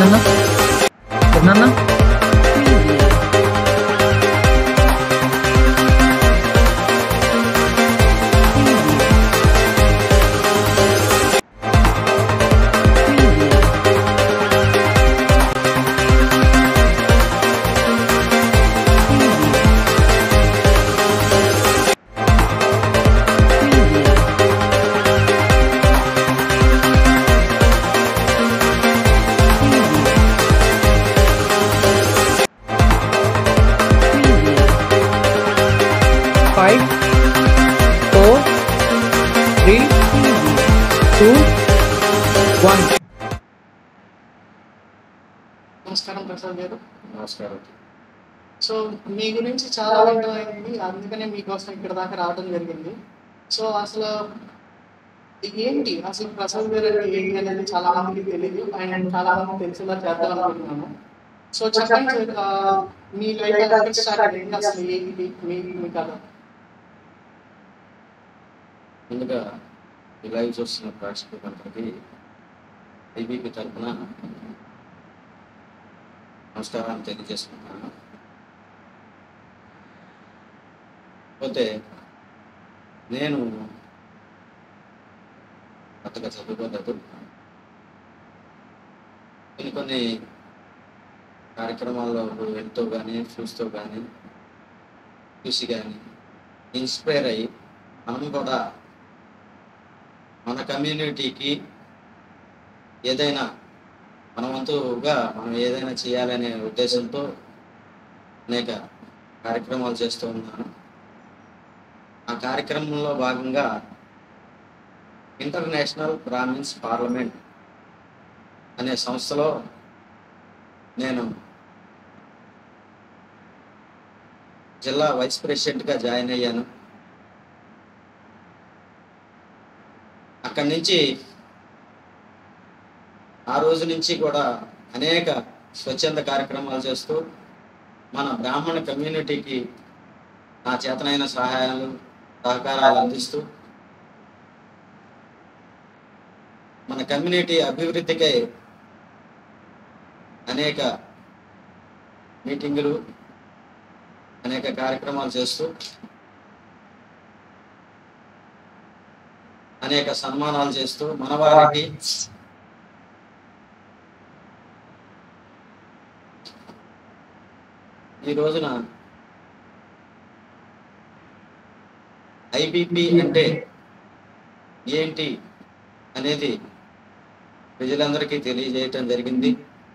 చిన్న చిన్న five four three two one నమస్కారం ప్రసాద్ గారు నమస్కారం సో మీ గురించి చాలా వింటమైంది అందుకనే మీకోసం ఇక్కడ దాకా రావడం జరిగింది సో అసలు ఏంటి అసలు ప్రసాద్ గారు అంటే ఏంటి అనేది చాలా మందికి తెలియదు అండ్ చాలా మంది తెలిసేలా చేద్దాం అనుకుంటున్నాను సో చెప్పండి సార్, ఆ, మీ లైఫ్ ఎక్కడ స్టార్ట్ అయింది అసలు ఏంటి మీ మీ కథ ముందుగా ఈ లైవ్ చూస్తున్న ప్రేక్షకులందరికీ ఐబీపీ తరఫున నమస్కారాన్ని తెలియజేసుకుంటున్నాను పోతే నేను కొత్తగా చదువుకోలేదు కొన్ని కొన్ని కార్యక్రమాల్లో వెళ్తూ కానీ చూస్తూ కానీ చూసి కానీ ఇన్స్పైర్ అయ్యి మనం కూడా మన కమ్యూనిటీకి ఏదైనా మన వంతుగా మనం ఏదైనా చేయాలనే ఉద్దేశంతో అనేక కార్యక్రమాలు చేస్తూ ఉన్నాను ఆ కార్యక్రమంలో భాగంగా ఇంటర్నేషనల్ బ్రాహ్మిన్స్ పార్లమెంట్ అనే సంస్థలో నేను జిల్లా వైస్ ప్రెసిడెంట్గా జాయిన్ అయ్యాను అక్కడి నుంచి ఆ రోజు నుంచి కూడా అనేక స్వచ్ఛంద కార్యక్రమాలు చేస్తూ మన బ్రాహ్మణ కమ్యూనిటీకి నా చేతనైన సహాయాలు సహకారాలు అందిస్తూ మన కమ్యూనిటీ అభివృద్ధికై అనేక మీటింగులు అనేక కార్యక్రమాలు చేస్తూ అనేక సన్మానాలు చేస్తూ మన వారికి ఈ రోజున ఐబిపి అంటే ఏంటి అనేది ప్రజలందరికీ తెలియజేయటం జరిగింది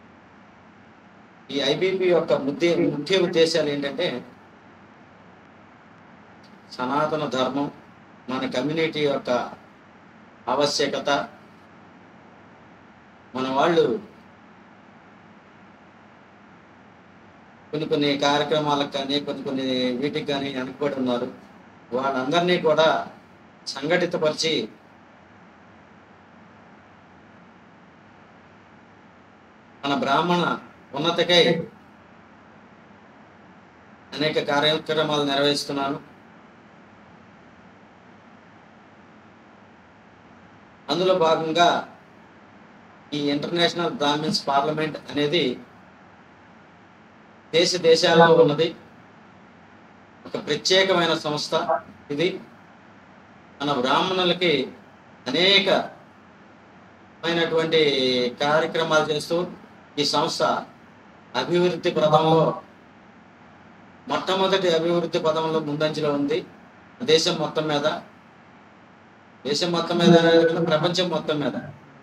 ఈ ఐబిపి యొక్క ముద్దే ముఖ్య ఉద్దేశాలు ఏంటంటే సనాతన ధర్మం మన కమ్యూనిటీ యొక్క ఆవశ్యకత మన వాళ్ళు కొన్ని కొన్ని కార్యక్రమాలకు కానీ కొన్ని కొన్ని వీటికి కానీ వెనకబడి ఉన్నారు వాళ్ళందరినీ కూడా సంఘటితపరిచి మన బ్రాహ్మణ ఉన్నతికై అనేక కార్యక్రమాలు నిర్వహిస్తున్నాను అందులో భాగంగా ఈ ఇంటర్నేషనల్ బ్రాహ్మిన్స్ పార్లమెంట్ అనేది దేశ దేశాల్లో ఉన్నది ఒక ప్రత్యేకమైన సంస్థ ఇది మన బ్రాహ్మణులకి అనేక అయినటువంటి కార్యక్రమాలు చేస్తూ ఈ సంస్థ అభివృద్ధి పదంలో మొట్టమొదటి అభివృద్ధి పదంలో ముందంజలో ఉంది దేశం మొత్తం మీద దేశం మొత్తం మీద అనేది కాదు, ప్రపంచం మొత్తం మీద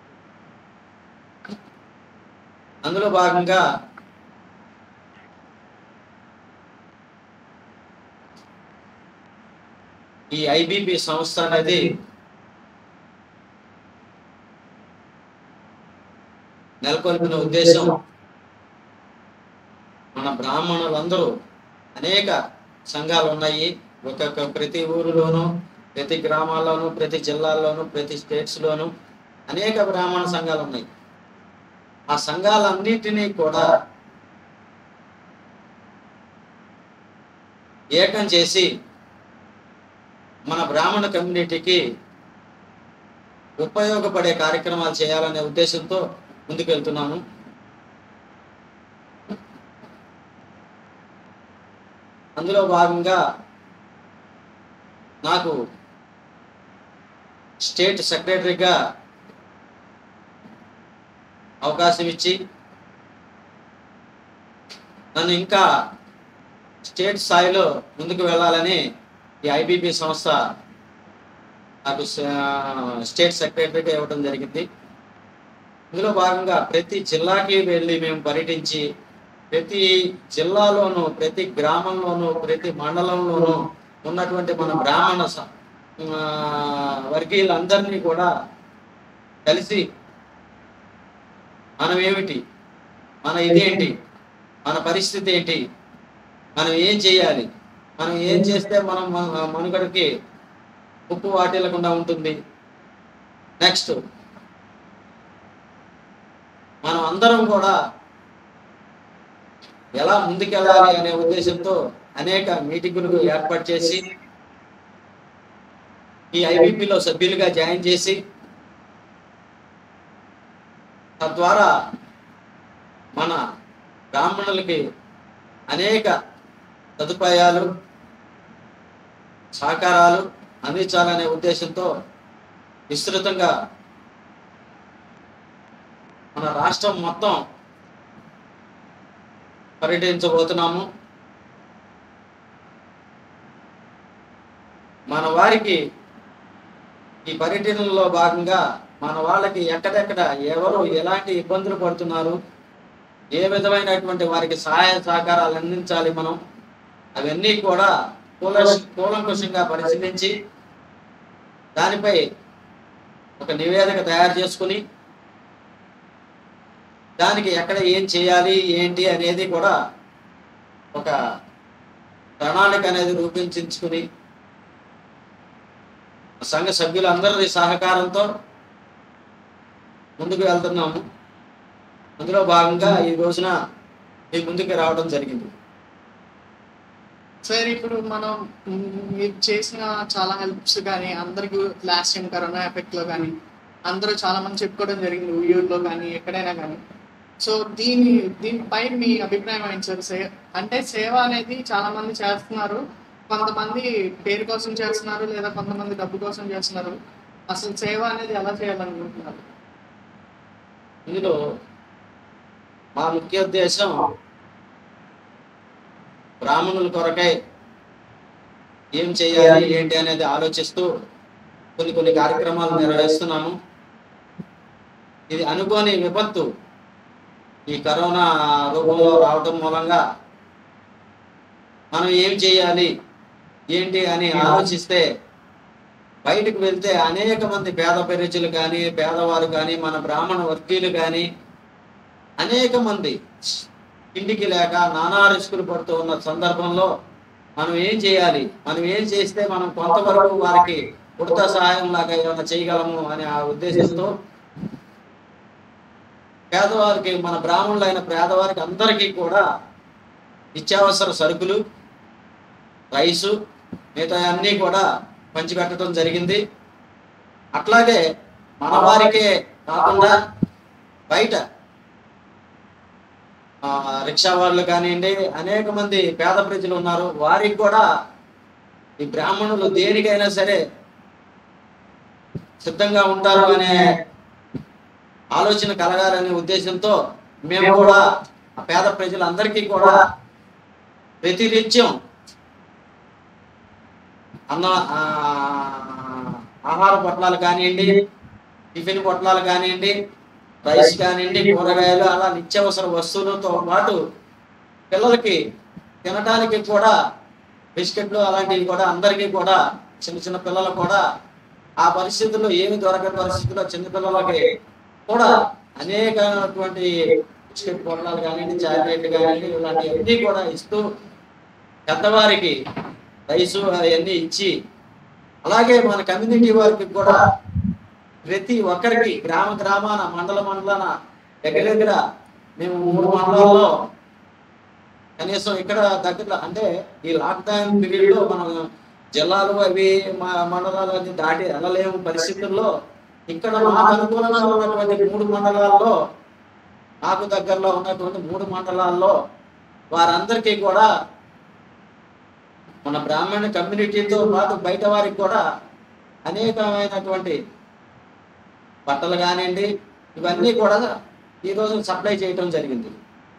అందులో భాగంగా ఈ ఐబిపి సంస్థ అనేది నెలకొల్పిన ఉద్దేశం మన బ్రాహ్మణులందరూ అనేక సంఘాలు ఉన్నాయి ఒక్కొక్క ప్రతి ఊరిలోనూ ప్రతి గ్రామాల్లోనూ ప్రతి జిల్లాల్లోనూ ప్రతి స్టేట్స్లోనూ అనేక బ్రాహ్మణ సంఘాలు ఉన్నాయి ఆ సంఘాలన్నిటినీ కూడా ఏకం చేసి మన బ్రాహ్మణ కమ్యూనిటీకి ఉపయోగపడే కార్యక్రమాలు చేయాలనే ఉద్దేశంతో ముందుకెళ్తున్నాను అందులో భాగంగా నాకు స్టేట్ సెక్రటరీగా అవకాశం ఇచ్చి నన్ను ఇంకా స్టేట్ స్థాయిలో ముందుకు వెళ్ళాలని ఈ ఐబీపీ సంస్థ నాకు స- స్టేట్ సెక్రటరీగా ఇవ్వడం జరిగింది ఇందులో భాగంగా ప్రతి జిల్లాకి వెళ్ళి మేము పర్యటించి ప్రతి జిల్లాలోనూ ప్రతి గ్రామంలోనూ ప్రతి మండలంలోనూ ఉన్నటువంటి మన బ్రాహ్మణ స- ఆ, వర్గీయులందరినీ కూడా కలిసి మనం ఏమిటి మన ఇదేంటి మన పరిస్థితి ఏంటి మనం ఏం చేయాలి మనం ఏం చేస్తే మనం మన- మనుగడకి ఉప్పు వాటిల్లకుండా ఉంటుంది నెక్స్ట్ మనం అందరం కూడా ఎలా ముందుకెళ్ళాలి అనే ఉద్దేశంతో అనేక మీటింగులు ఏర్పాటు చేసి ఈ ఐబీపీలో సభ్యులుగా జాయిన్ చేసి తద్వారా మన బ్రాహ్మణులకి అనేక సదుపాయాలు సహకారాలు అందించాలనే ఉద్దేశంతో విస్తృతంగా మన రాష్ట్రం మొత్తం పర్యటించబోతున్నాము మన వారికి ఈ పర్యటనలో భాగంగా మన వాళ్ళకి ఎక్కడెక్కడ ఎవరు ఎలాంటి ఇబ్బందులు పడుతున్నారు ఏ విధమైనటువంటి వారికి సహాయ సహకారాలు అందించాలి మనం అవన్నీ కూడా కూల కూలంకుషంగా పరిశీలించి దానిపై ఒక నివేదిక తయారు చేసుకుని దానికి ఎక్కడ ఏం చేయాలి ఏంటి అనేది కూడా ఒక ప్రణాళిక అనేది రూపొందించుకుని సంఘ సభ్యులందరి సహకారంతో ముందుకు వెళ్తున్నాము అందులో భాగంగా ఈ రోజున మీ ముందుకు రావడం జరిగింది సార్ ఇప్పుడు మనం మ్, మీరు చేసిన చాలా హెల్ప్స్ కానీ అందరికి లాస్ట్ టైం కరోనా ఎఫెక్ట్ లో కానీ అందరూ చాలా మంది చెప్పుకోవడం జరిగింది ఊయూరులో కానీ ఎక్కడైనా కానీ సో దీని దీనిపై మీ అభిప్రాయం ఏంటి సార్ సే అంటే సేవ అనేది చాలా మంది చేస్తున్నారు కొంతమంది పేరు కోసం చేస్తున్నారు లేదా కొంతమంది డబ్బు కోసం చేస్తున్నారు అసలు సేవ అనేది ఎలా చేయాలనుకుంటున్నారు ఇందులో మా ముఖ్య ఉద్దేశం బ్రాహ్మణుల కొరకై ఏం చేయాలి ఏంటి అనేది ఆలోచిస్తూ కొన్ని కొన్ని కార్యక్రమాలు నిర్వహిస్తున్నాము ఇది అనుకోని విపత్తు ఈ కరోనా రూపంలో రావడం మూలంగా మనం ఏం చేయాలి ఏంటి అని ఆలోచిస్తే బయటకు వెళ్తే అనేక మంది పేద పెరుచులు కానీ పేదవారు కానీ మన బ్రాహ్మణ వర్గీయులు కానీ అనేక మంది ఇంటికి లేక నానా రిస్కులు పడుతూ ఉన్న సందర్భంలో మనం ఏం చేయాలి మనం ఏం చేస్తే మనం కొంతవరకు వారికి ఉడత సహాయం లాగా ఏమైనా చేయగలము అనే ఆ ఉద్దేశంతో పేదవారికి మన బ్రాహ్మణులైన పేదవారికి అందరికీ కూడా నిత్యావసర సరుకులు రైసు మిగతా అన్నీ కూడా పంచిపెట్టడం జరిగింది అట్లాగే మన వారికే కాకుండా బయట ఆ, రిక్షా వాళ్ళు కానివ్వండి అనేక మంది పేద ప్రజలు ఉన్నారు వారికి కూడా ఈ బ్రాహ్మణులు దేనికైనా సరే సిద్ధంగా ఉంటారు అనే ఆలోచన కలగాలనే ఉద్దేశంతో మేము కూడా ఆ పేద ప్రజలందరికీ కూడా ప్రతినిత్యం అన్న ఆ, ఆహార పొట్లాలు కానివ్వండి టిఫిన్ పొట్లాలు కానివ్వండి రైస్ కానివ్వండి కూరగాయలు అలా నిత్యావసర వస్తువులతో పాటు పిల్లలకి తినడానికి కూడా బిస్కెట్లు అలాంటివి కూడా అందరికీ కూడా చిన్న చిన్న పిల్లలు కూడా ఆ పరిస్థితుల్లో ఏమి దొరకని పరిస్థితుల్లో చిన్న పిల్లలకి కూడా అనేకమైనటువంటి బిస్కెట్ పొట్లాలు కానివ్వండి చాక్లెట్లు కానివ్వండి ఇలాంటివన్నీ కూడా ఇస్తూ పెద్దవారికి రైసు అవన్నీ ఇచ్చి అలాగే మన కమ్యూనిటీ వారికి కూడా ప్రతి ఒక్కరికి గ్రామ గ్రామాన మండల మండలాన దగ్గర దగ్గర మేము మూడు మండలాల్లో కనీసం ఇక్కడ దగ్గరలో అంటే ఈ లాక్డౌన్ పీరియడ్ లో మనం జిల్లాలు అవి మా మండలాలు అన్ని దాటి వెళ్ళలేము పరిస్థితుల్లో ఇక్కడ మాకు అనుకూలంగా ఉన్నటువంటి మూడు మండలాల్లో నాకు దగ్గరలో ఉన్నటువంటి మూడు మండలాల్లో వారందరికీ కూడా మన బ్రాహ్మణ కమ్యూనిటీతో పాటు బయట వారికి కూడా అనేకమైనటువంటి బట్టలు కానివ్వండి ఇవన్నీ కూడా ఈరోజు సప్లై చేయటం జరిగింది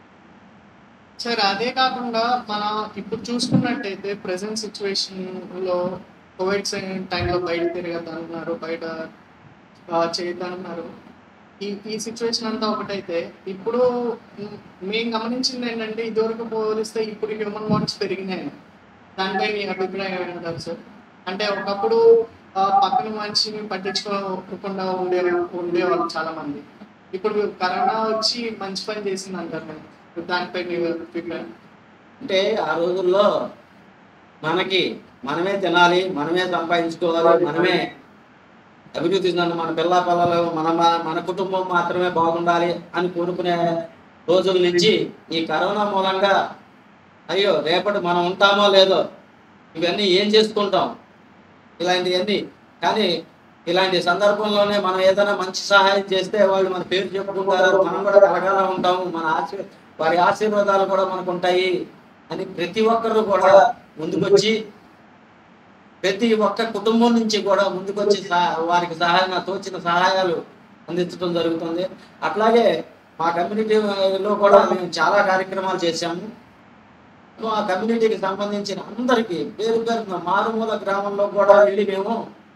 సార్ అదే కాకుండా మన ఇప్పుడు చూసుకున్నట్టయితే ప్రజెంట్ సిచ్యువేషన్ లో కోవిడ్ టైంలో బయట తిరగద్దన్నారు బయట చేయొద్దన్నారు ఈ ఈ సిచ్యువేషన్ అంతా ఒకటైతే ఇప్పుడు మ్, మేము గమనించింది ఏంటంటే ఇదివరకు పోలిస్తే ఇప్పుడు హ్యూమన్ వాంట్స్ పెరిగినాయి దానిపై మీ అభిప్రాయం ఏంటారు సార్ అంటే ఒకప్పుడు ఆ, పక్కన మనిషిని పట్టించుకోకుండా ఉండే ఉండేవాళ్ళు చాలా మంది ఇప్పుడు కరోనా వచ్చి మంచి పని చేసింది అంటారు మరి. దానిపై మీ అభిప్రాయం అంటే ఆ రోజుల్లో మనకి మనమే తినాలి మనమే సంపాదించుకోవాలి మనమే అభివృద్ధి చెందాలి మన పిల్ల పిల్లలు మన మన కుటుంబం మాత్రమే బాగుండాలి అని కోరుకునే రోజుల నుంచి ఈ కరోనా మూలంగా అయ్యో రేపటి మనం ఉంటామో లేదో ఇవన్నీ ఏం చేసుకుంటాం ఇలాంటివన్నీ కానీ ఇలాంటి సందర్భంలోనే మనం ఏదైనా మంచి సహాయం చేస్తే వాళ్ళు మన పేరు చెప్పుకుంటారు మనం కూడా కలగాల ఉంటాము మన ఆశీర్ వారి ఆశీర్వాదాలు కూడా మనకు ఉంటాయి అని ప్రతి ఒక్కరు కూడా ముందుకొచ్చి ప్రతి ఒక్క కుటుంబం నుంచి కూడా ముందుకొచ్చి సహా- వారికి సహాయం తోచిన సహాయాలు అందించడం జరుగుతుంది అట్లాగే మా కమ్యూనిటీలో కూడా మేము చాలా కార్యక్రమాలు చేశాము మా కమ్యూనిటీకి సంబంధించిన అందరికీ పేరు పేరున మారుమూల గ్రామంలో కూడా వెళ్ళి మేము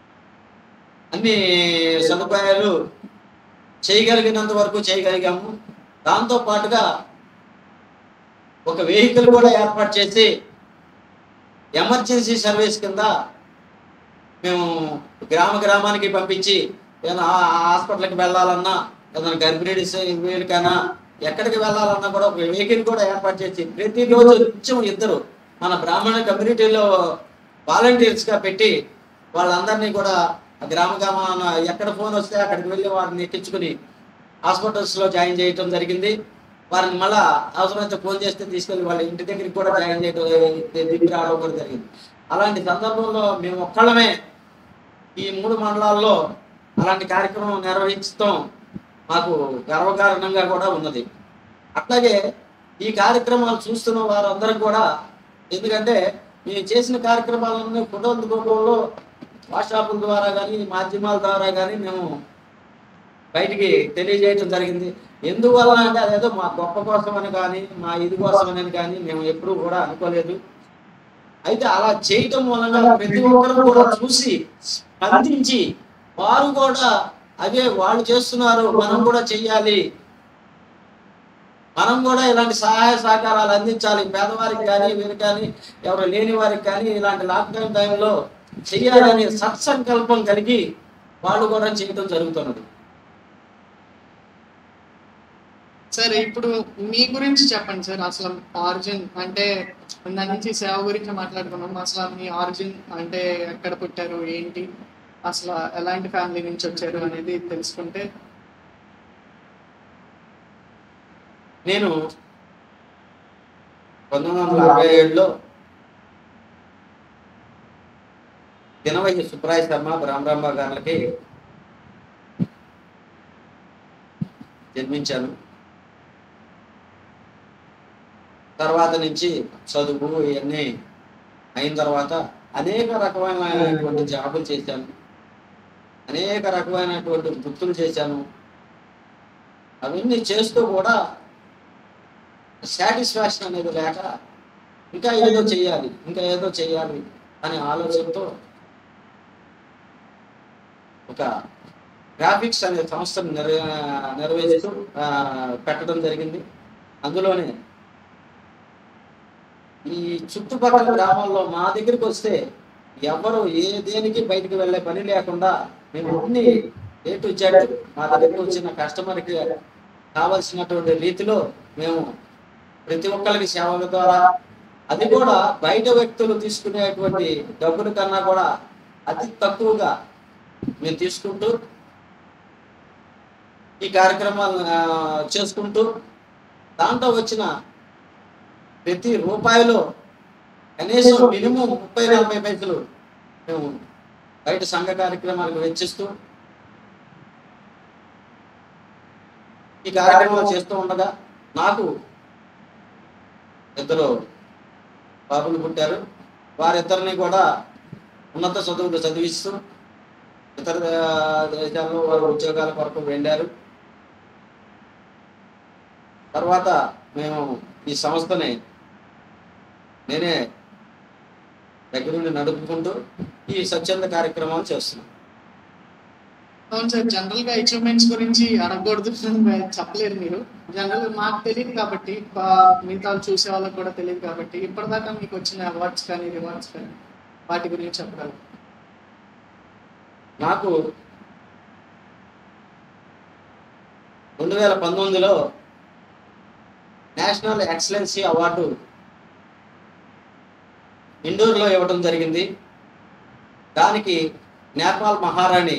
అన్ని సదుపాయాలు చేయగలిగినంత వరకు చేయగలిగాము దాంతో పాటుగా ఒక వెహికల్ కూడా ఏర్పాటు చేసి ఎమర్జెన్సీ సర్వీస్ కింద మేము గ్రామ గ్రామానికి పంపించి ఏదైనా ఆ- ఆ హాస్పిటల్కి వెళ్ళాలన్నా ఏదైనా గర్భిణీ వీరికైనా ఎక్కడికి వెళ్ళాలన్నా కూడా ఒక వెహికల్ కూడా ఏర్పాటు చేసి ప్రతిరోజు నిత్యం ఇద్దరు మన బ్రాహ్మణ కమ్యూనిటీలో వాలంటీర్స్గా పెట్టి వాళ్ళందరినీ కూడా ఆ గ్రామ గ్రామాన ఎక్కడ ఫోన్ వస్తే అక్కడికి వెళ్ళి వారిని ఎక్కించుకుని హాస్పిటల్స్లో జాయిన్ చేయటం జరిగింది వారిని మళ్ళా అవసరమైతే ఫోన్ చేస్తే తీసుకెళ్ళి వాళ్ళ ఇంటి దగ్గరికి కూడా జాయిన్ చేయడం దిగి రావడం కూడా జరిగింది అలాంటి సందర్భంలో మేము ఒక్కళ్ళమే ఈ మూడు మండలాల్లో అలాంటి కార్యక్రమం నిర్వహించడం మాకు గర్వకారణంగా కూడా ఉన్నది అట్లాగే ఈ కార్యక్రమాలు చూస్తున్న వారందరూ కూడా ఎందుకంటే మేము చేసిన కార్యక్రమాలన్నీ ఫోటోల రూపంలో వాట్సాప్ల ద్వారా కానీ మాధ్యమాల ద్వారా కానీ మేము బయటికి తెలియజేయటం జరిగింది ఎందువల్ల అంటే అదేదో మా గొప్ప కోసం అని కానీ మా ఇది కోసం అని కానీ మేము ఎప్పుడూ కూడా అనుకోలేదు అయితే అలా చేయటం వలన ప్రతి ఒక్కరు కూడా చూసి స్పందించి వారు కూడా అదే వాళ్ళు చేస్తున్నారు మనం కూడా చెయ్యాలి మనం కూడా ఇలాంటి సహాయ సహకారాలు అందించాలి పేదవారికి కానీ వీరికి కానీ ఎవరు లేని వారికి కానీ ఇలాంటి లాక్డౌన్ టైంలో చెయ్యాలని సత్సంకల్పం కలిగి వాళ్ళు కూడా చేయడం జరుగుతున్నది సార్ ఇప్పుడు మీ గురించి చెప్పండి సార్ అసలు ఆరిజిన్ అంటే దాని నుంచి సేవ గురించి మాట్లాడుకున్నాం అసలు మీ ఆరిజిన్ అంటే ఎక్కడ పుట్టారు ఏంటి అసలు ఎలాంటి ఫ్యామిలీ నుంచి వచ్చారు అనేది తెలుసుకుంటే నేను పంతొమ్మిది వందల అరవై ఏడులో దినవయ్య సుబ్రాయ శర్మ బ్రహ్మరాంబ గారులకి జన్మించాను తర్వాత నుంచి చదువు ఇవన్నీ అయిన తర్వాత అనేక రకమైనటువంటి జాబులు చేశాను అనేక రకమైనటువంటి వృత్తులు చేశాను అవన్నీ చేస్తూ కూడా సాటిస్ఫాక్షన్ అనేది లేక ఇంకా ఏదో చెయ్యాలి ఇంకా ఏదో చెయ్యాలి అనే ఆలోచనతో ఒక గ్రాఫిక్స్ అనే సంస్థను నిర్వ నిర్వహిస్తూ ఆ, పెట్టడం జరిగింది అందులోనే ఈ చుట్టుపక్కల గ్రామాల్లో మా దగ్గరికి వస్తే ఎవరు ఏ దేనికి బయటికి వెళ్ళే పని లేకుండా మేము అన్ని ఏ టు జెడ్ మా దగ్గరికి వచ్చిన కస్టమర్కి కావలసినటువంటి రీతిలో మేము ప్రతి ఒక్కరికి సేవల ద్వారా అది కూడా బయట వ్యక్తులు తీసుకునేటువంటి డబ్బుల కన్నా కూడా అతి తక్కువగా మేము తీసుకుంటూ ఈ కార్యక్రమాలు ఆ, చేసుకుంటూ దాంట్లో వచ్చిన ప్రతి రూపాయిలో కనీసం మినిమం ముప్పై నలభై పైసలు మేము బయట సంఘ కార్యక్రమాలకు వెచ్చిస్తూ ఈ కార్యక్రమాలు చేస్తూ ఉండగా నాకు ఇద్దరు బాబులు పుట్టారు వారిద్దరిని కూడా ఉన్నత చదువులు చదివిస్తూ ఇతర దే- దేశాల్లో వారు ఉద్యోగాల కొరకు వెళ్ళారు తర్వాత మేము ఈ సంస్థని నేనే దగ్గరుండి నడుపుకుంటూ ఈ స్వచ్ఛంద కార్యక్రమాలు చేస్తున్నాం అవును సార్ జనరల్ గా అచీవ్మెంట్స్ గురించి అడగకూడదు చెప్పలేరు మీరు జనరల్ మాకు తెలియదు కాబట్టి బా- మిగతా వాళ్ళు చూసే వాళ్ళకి కూడా తెలియదు కాబట్టి ఇప్పటిదాకా మీకు వచ్చిన అవార్డ్స్ కానీ రివార్డ్స్ కానీ వాటి గురించి చెప్పగలరు నాకు రెండు వేల పంతొమ్మిదిలో నేషనల్ ఎక్సలెన్సీ అవార్డు ఇండోర్లో ఇవ్వడం జరిగింది దానికి నేపాల్ మహారాణి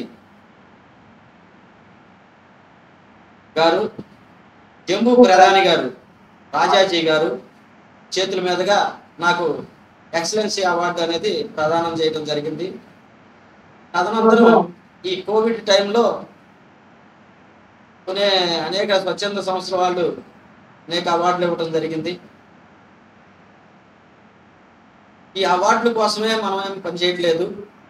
గారు జమ్మూ ప్రధాని గారు రాజాజీ గారు చేతుల మీదుగా నాకు ఎక్సలెన్సీ అవార్డు అనేది ప్రదానం చేయడం జరిగింది తదనంతరం ఈ కోవిడ్ టైంలో కొనే అనేక స్వచ్ఛంద సంస్థల వాళ్ళు అనేక అవార్డులు ఇవ్వడం జరిగింది ఈ అవార్డుల కోసమే మనం ఏం పనిచేయట్లేదు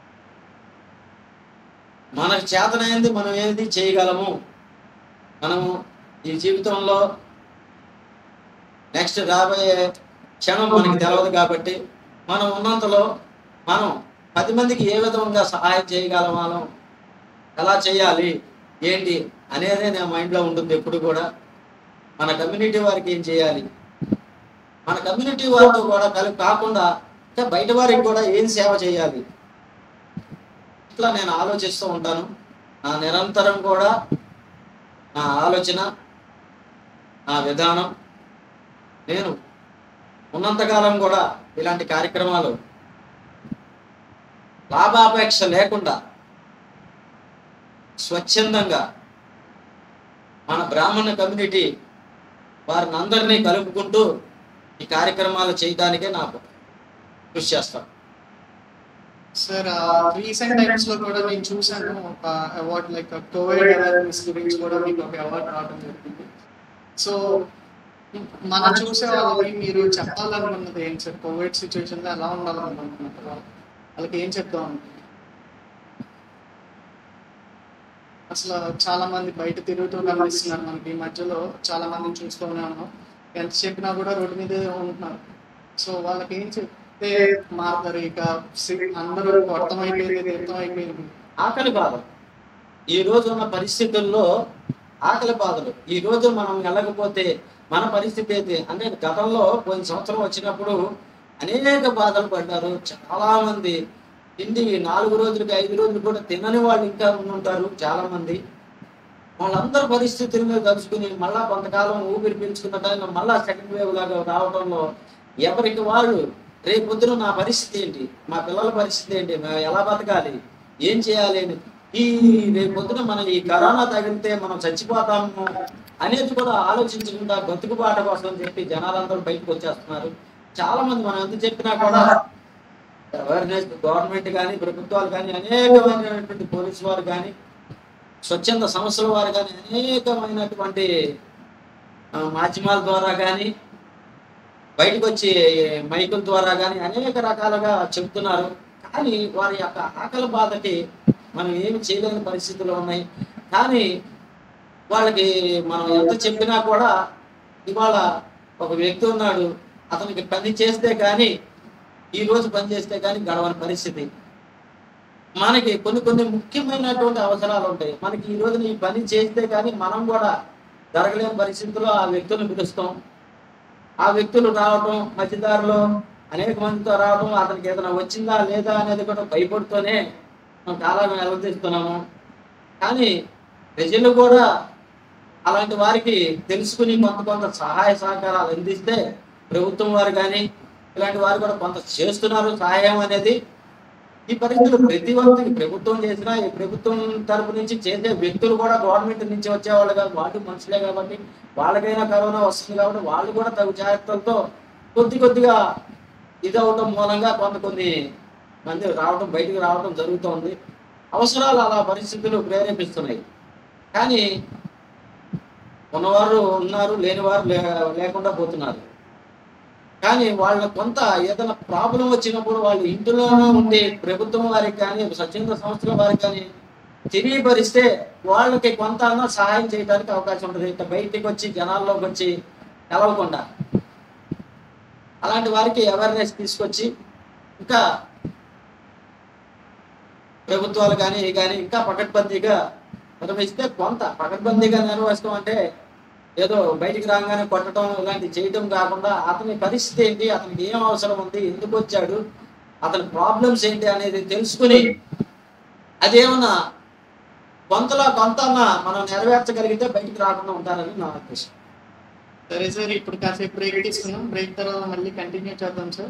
మనకు చేతనైంది మనం ఏది చేయగలము మనము ఈ జీవితంలో నెక్స్ట్ రాబోయే క్షణం మనకి తెలియదు కాబట్టి మనం ఉన్నంతలో మనం పది మందికి ఏ విధంగా సహాయం చేయగలమాలో ఎలా చేయాలి ఏంటి అనేదే నా మైండ్లో ఉంటుంది ఎప్పుడు కూడా మన కమ్యూనిటీ వారికి ఏం చేయాలి మన కమ్యూనిటీ వారితో కూడా కలిపి కాకుండా ఇంకా బయట వారికి కూడా ఏం సేవ చేయాలి ఇట్లా నేను ఆలోచిస్తూ ఉంటాను నా నిరంతరం కూడా నా ఆలోచన నా విధానం నేను ఉన్నంతకాలం కూడా ఇలాంటి కార్యక్రమాలు లాభాపేక్ష లేకుండా స్వచ్ఛందంగా మన బ్రాహ్మణ కమ్యూనిటీ వారిని అందరినీ కలుపుకుంటూ ఈ కార్యక్రమాలు చేయడానికే నాకు కృషి చేస్తాను సార్ రీసెంట్ టైమ్స్ లో కూడా నేను చూసాను ఒక అవార్డ్ లైక్ కోవిడ్ అవేర్నెస్ గురించి కూడా మీకు ఒక అవార్డ్ రావడం జరిగింది సో మన చూసే వాళ్ళకి మీరు చెప్పాలనుకున్నది ఏంటి సార్ కోవిడ్ సిచ్యువేషన్ లో ఎలా ఉండాలనుకుంటున్నారు వాళ్ళకి ఏం చెప్తాం అసలు చాలా మంది బయట తిరుగుతూ కనిపిస్తున్నారు మనకి ఈ మధ్యలో చాలా మందిని చూస్తూనే ఉన్నాం ఎంత చెప్పినా కూడా రోడ్డు మీదే ఉంటున్నారు సో వాళ్ళకి ఏం చెప్తే మారుతారు ఇక సి- అందరూ అర్థమైపోయింది అర్థమైపోయింది ఆకలి బాధలు ఈ రోజు ఉన్న పరిస్థితుల్లో ఆకలి బాధలు ఈ రోజు మనం వెళ్ళకపోతే మన పరిస్థితి ఏంటి అంటే గతంలో పోయిన సంవత్సరం వచ్చినప్పుడు అనేక బాధలు పడ్డారు చాలా మంది తిండి నాలుగు రోజులకి ఐదు రోజులు కూడా తినని వాళ్ళు ఇంకా ఉంటారు చాలా మంది వాళ్ళందరి పరిస్థితులను తలుచుకుని మళ్ళా కొంతకాలం ఊపిరి పీల్చుకున్న టైంలో మళ్ళా సెకండ్ వేవ్ లాగా రావడంలో ఎవరికి వాళ్ళు రేపు పొద్దున నా పరిస్థితి ఏంటి మా పిల్లల పరిస్థితి ఏంటి మేము ఎలా బతకాలి ఏం చేయాలి అని ఈ రేపు పొద్దున మనం ఈ కరోనా తగిలితే మనం చచ్చిపోతాము అనేది కూడా ఆలోచించకుండా బతుకుబాట కోసం అని చెప్పి జనాలందరూ బయటకు వచ్చేస్తున్నారు చాలా మంది మనం ఎంత చెప్పినా కూడా అవేర్నెస్ గవర్నమెంట్ కానీ ప్రభుత్వాలు కానీ అనేకమైనటువంటి పోలీసు వారు కానీ స్వచ్ఛంద సంస్థల వారు కానీ అనేకమైనటువంటి ఆ, మాధ్యమాల ద్వారా కానీ బయటకు వచ్చి మైకుల ద్వారా కానీ అనేక రకాలుగా చెప్తున్నారు కానీ వారి యొక్క ఆకలి బాధకి మనం ఏమి చేయలేని పరిస్థితులు ఉన్నాయి కానీ వాళ్ళకి మనం ఎంత చెప్పినా కూడా ఇవాళ ఒక వ్యక్తి ఉన్నాడు అతనికి పని చేస్తే కానీ ఈ రోజు పని చేస్తే కానీ గడవని పరిస్థితి మనకి కొన్ని కొన్ని ముఖ్యమైనటువంటి అవసరాలు ఉంటాయి మనకి ఈ రోజున ఈ పని చేస్తే కానీ మనం కూడా జరగలేని పరిస్థితుల్లో ఆ వ్యక్తులను పిలుస్తాం ఆ వ్యక్తులు రావడం మధ్యదారిలో అనేక మందితో రావడం అతనికి ఏదైనా వచ్చిందా లేదా అనేది కూడా భయపడుతూనే మనం కాలాన్ని నిలదీస్తున్నాము కానీ ప్రజలు కూడా అలాంటి వారికి తెలుసుకుని కొంత కొంత సహాయ సహకారాలు అందిస్తే ప్రభుత్వం వారు కానీ ఇలాంటి వారు కూడా కొంత చేస్తున్నారు సహాయం అనేది ఈ పరిస్థితులు ప్రతి ఒక్కరికి ప్రభుత్వం చేసినా ఈ ప్రభుత్వం తరపు నుంచి చేసే వ్యక్తులు కూడా గవర్నమెంట్ నుంచి వచ్చేవాళ్ళు కాదు వాళ్ళు మనుషులే కాబట్టి వాళ్ళకైనా కరోనా వస్తుంది కాబట్టి వాళ్ళు కూడా తగు జాగ్రత్తలతో కొద్ది కొద్దిగా ఇది అవటం మూలంగా కొంత కొన్ని మంది రావడం బయటికి రావడం జరుగుతోంది అవసరాలు అలా పరిస్థితులు ప్రేరేపిస్తున్నాయి కానీ ఉన్నవారు ఉన్నారు లేనివారు లే లేకుండా పోతున్నారు కానీ వాళ్ళ కొంత ఏదైనా ప్రాబ్లం వచ్చినప్పుడు వాళ్ళు ఇంటిలోనే ఉండి ప్రభుత్వం వారికి కానీ స్వచ్ఛంద సంస్థల వారికి కానీ తెలియపరిస్తే వాళ్ళకి కొంత అన్నా సహాయం చేయడానికి అవకాశం ఉంటుంది ఇట్లా బయటికి వచ్చి జనాల్లోకి వచ్చి కలవకుండా అలాంటి వారికి అవేర్నెస్ తీసుకొచ్చి ఇంకా ప్రభుత్వాలు కానీ ఇవి కానీ ఇంకా పకడ్బందీగా నిర్వహిస్తే కొంత పకడ్బందీగా నిర్వహిస్తాం అంటే ఏదో బయటికి రాగానే కొట్టడం ఇలాంటివి చేయడం కాకుండా అతని పరిస్థితి ఏంటి అతనికి ఏం అవసరం ఉంది ఎందుకు వచ్చాడు అతని ప్రాబ్లమ్స్ ఏంటి అనేది తెలుసుకుని అదేమన్నా కొంతలో కొంత మనం నెరవేర్చగలిగితే బయటికి రాకుండా ఉంటారని నా ఉద్దేశం సరే సార్ ఇప్పుడు కాసేపు బ్రేక్ తీసుకున్నాం బ్రేక్ తర్వాత మళ్ళీ కంటిన్యూ చేద్దాం సార్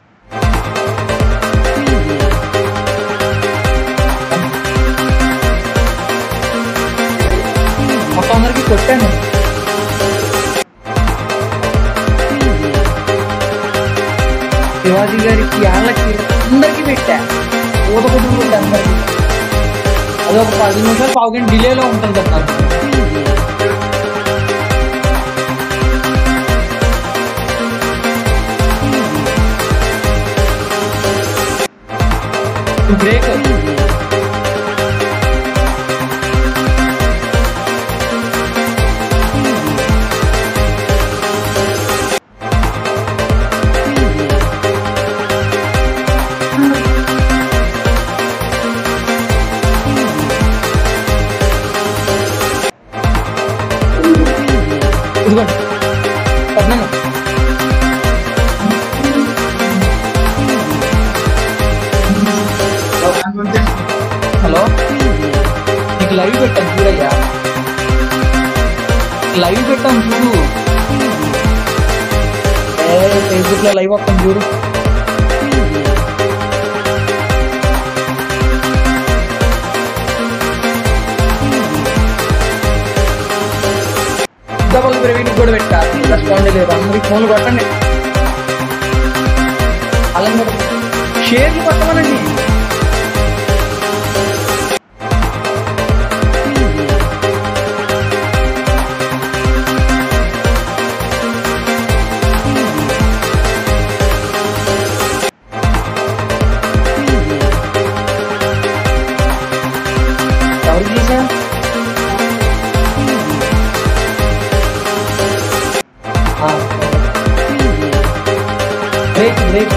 మొత్తం అందరికి కొట్టాను శివాజీ గారికి వాళ్ళకి అందరికి పెట్టా ఊత కుటుంబం పెట్టా అందరికి అది ఒక పది నిమిషాలు పావు గంట డిలేలో ఉంటుంది కదా నాకు. బ్రేక్ ఇదిగోండి పద్నాలుగు హలో నీకు లైవ్ పెట్టాను చూడయ్యా లైవ్ పెట్టాను చూడు ఏ ఫేస్బుక్ లో లైవ్ వస్తాను చూడు డబల్ ప్రవీణ్ కూడా పెట్టా రెస్పాండ్ లేదు అందరికి ఫోన్లు కొట్టండి అలా కూడా షేర్లు కొట్టమనండి ఎవరు చేశా బ్రేక్ బ్రేక్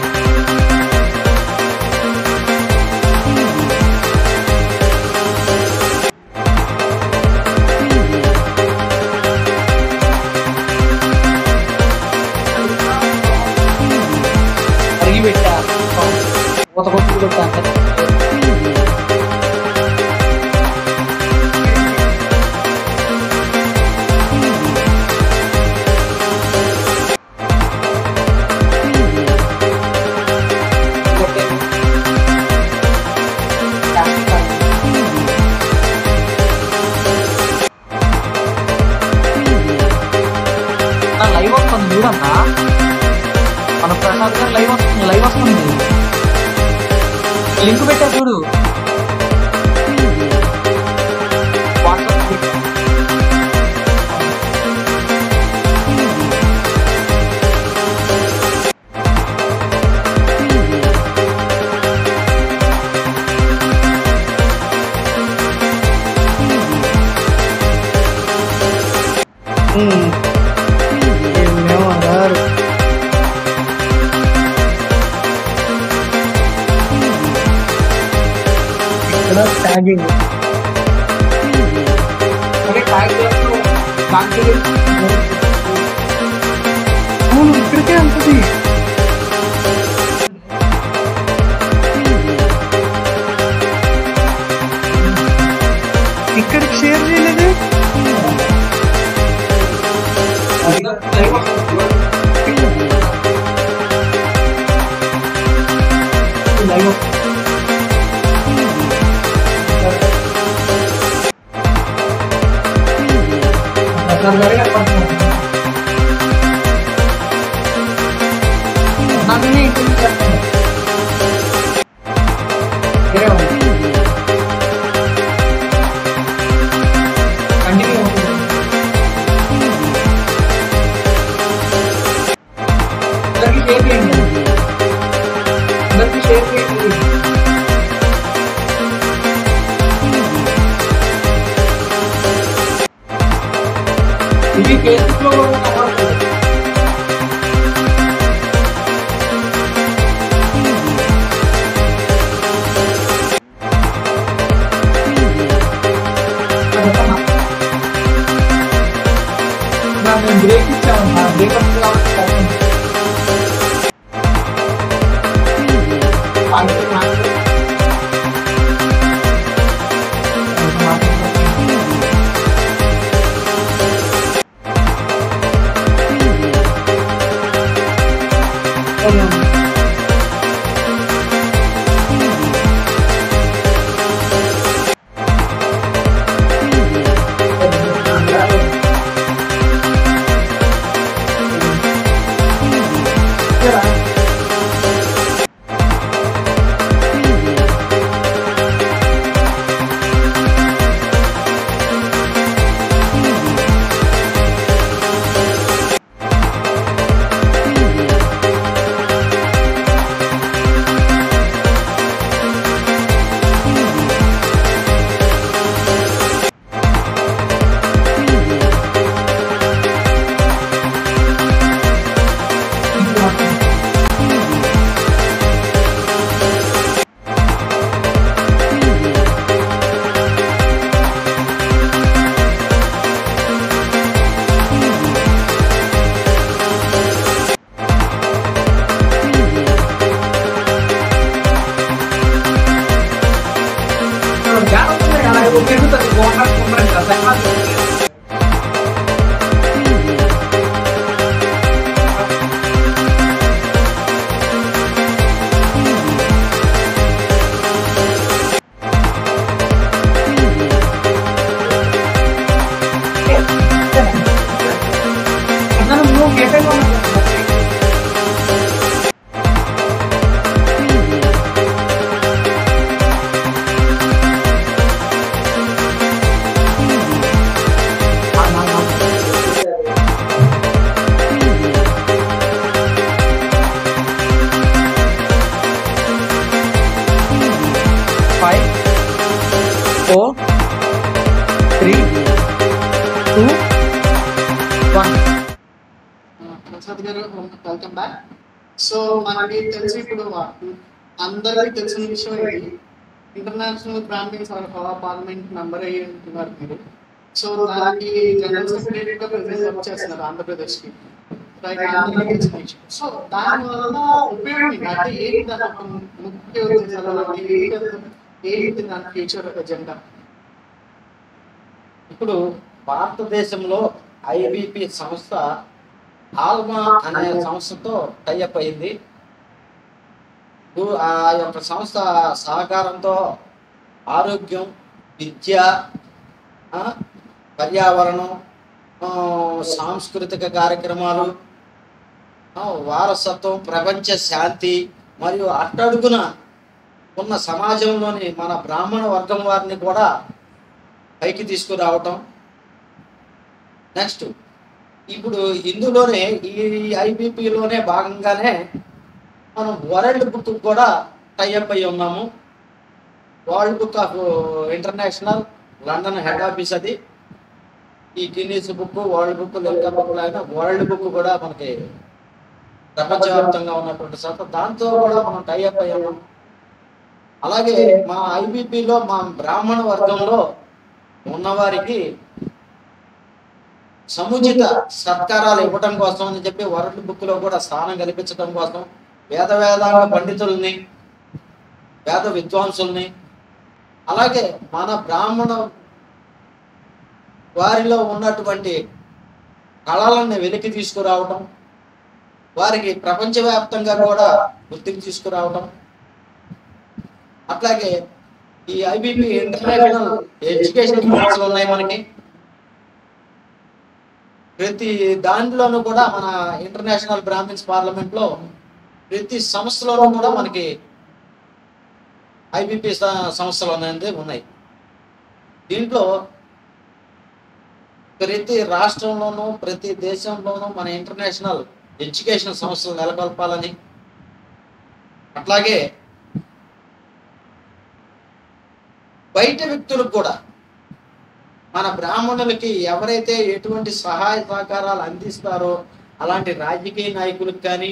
అరిగి పెట్టా కొత్త కొట్టు కొట్టా లైవ్ వస్తుంది చూడన్నా మన ప్రసాద్ గారు లైవ్ వస్తుంది లైవ్ వస్తుంది లింక్ పెట్టా చూడు వాట్సాప్ పెట్టా. ఏమేమో అన్నారు. ఇక్కడ ట్యాగింగ్ ఓకే ట్యాగ్ చేస్తూ దాంట్లో అవును ఇక్కడికే ఉంటుంది ఇక్కడికి షేర్ చేయలేదు లైవ్ నాకనే ఇంటికి చేస్తాను వేరే ఉంది కంటిన్యూ అవుతుంది మీ ఫేస్బుక్ లో కూడా కనబడుతుంది మేము బ్రేక్ ఇచ్చామన్నా బ్రేక్ వస్తుంది కాబట్టి తప్పకుండా. ఆగి, ఆగి. Five four three two one Prasad గారు వెల్కమ్ బ్యాక్ సో మనకి తెలిసి ఇప్పుడు అందరికీ తెలిసిన విషయం ఏంటి international Brahmins are parliament member అయ్యి ఉంటున్నారు మీరు సో దానికి జనరల్ సెక్రటరీ గా ప్రెసిడెంట్ వర్క్ చేస్తున్నారు ఆంధ్రప్రదేశ్ కి రైట్ అందరికీ తెలిసిన విషయం సో దాని వల్ల ఉపయోగం ఏంటి? అంటే ఏంటి దాని ఒక ముఖ్య ఉద్దేశాలు అంటే ఏంటి ఏంటి దాని ఫ్యూచర్ ఎజెండా ఇప్పుడు భారతదేశంలో ఐబిపి సంస్థ ఆల్మా అనే సంస్థతో టైఅప్ అయింది ఊ- ఆ యొక్క సంస్థ సహకారంతో ఆరోగ్యం విద్య ఆ, పర్యావరణం ఆ, సాంస్కృతిక కార్యక్రమాలు ఆ, వారసత్వం ప్రపంచ శాంతి మరియు అట్టడుగున ఉన్న సమాజంలోని మన బ్రాహ్మణ వర్గం వారిని కూడా పైకి తీసుకురావటం నెక్స్ట్ ఇప్పుడు ఇందులోనే ఈ ఐబిపిలోనే భాగంగానే మనం వరల్డ్ బుక్ కూడా టైఅప్ అయి ఉన్నాము world book of international London head office అది ఈ గిన్నీస్ బుక్ వరల్డ్ బుక్ లెక్క బుక్ లాగా వరల్డ్ బుక్ కూడా మనకి ప్రపంచవ్యాప్తంగా ఉన్నటువంటి సంస్థ దాంతో కూడా మనం టైఅప్ అయి ఉన్నాం అలాగే మా ఐబిపిలో మా బ్రాహ్మణ వర్గంలో ఉన్నవారికి సముచిత సత్కారాలు ఇవ్వటం కోసం అని చెప్పి వరల్డ్ బుక్ లో కూడా స్థానం కల్పించడం కోసం వేద వేదాంగ పండితుల్ని వేద విద్వాంసుల్ని అలాగే మన బ్రాహ్మణ వారిలో ఉన్నటువంటి కళలను వెలికి తీసుకురావటం వారికి ప్రపంచవ్యాప్తంగా కూడా గుర్తింపు తీసుకురావటం అట్లాగే ఈ ఐబిపి ఇంటర్నేషనల్ ఎడ్యుకేషన్ సంస్థలు ఉన్నాయి మనకి ప్రతి దాంట్లోనూ కూడా మన ఇంటర్నేషనల్ బ్రాహ్మిన్స్ పార్లమెంట్ లో ప్రతి సంస్థలోనూ కూడా మనకి ఐబిపి సంస్థలు అనేది ఉన్నాయి దీంట్లో ప్రతి రాష్ట్రంలోనూ ప్రతి దేశంలోనూ మన ఇంటర్నేషనల్ ఎడ్యుకేషన్ సంస్థలు నెలకొల్పాలని అట్లాగే బయట వ్యక్తులకు కూడా మన బ్రాహ్మణులకి ఎవరైతే ఎటువంటి సహాయ సహకారాలు అందిస్తారో అలాంటి రాజకీయ నాయకులకు కానీ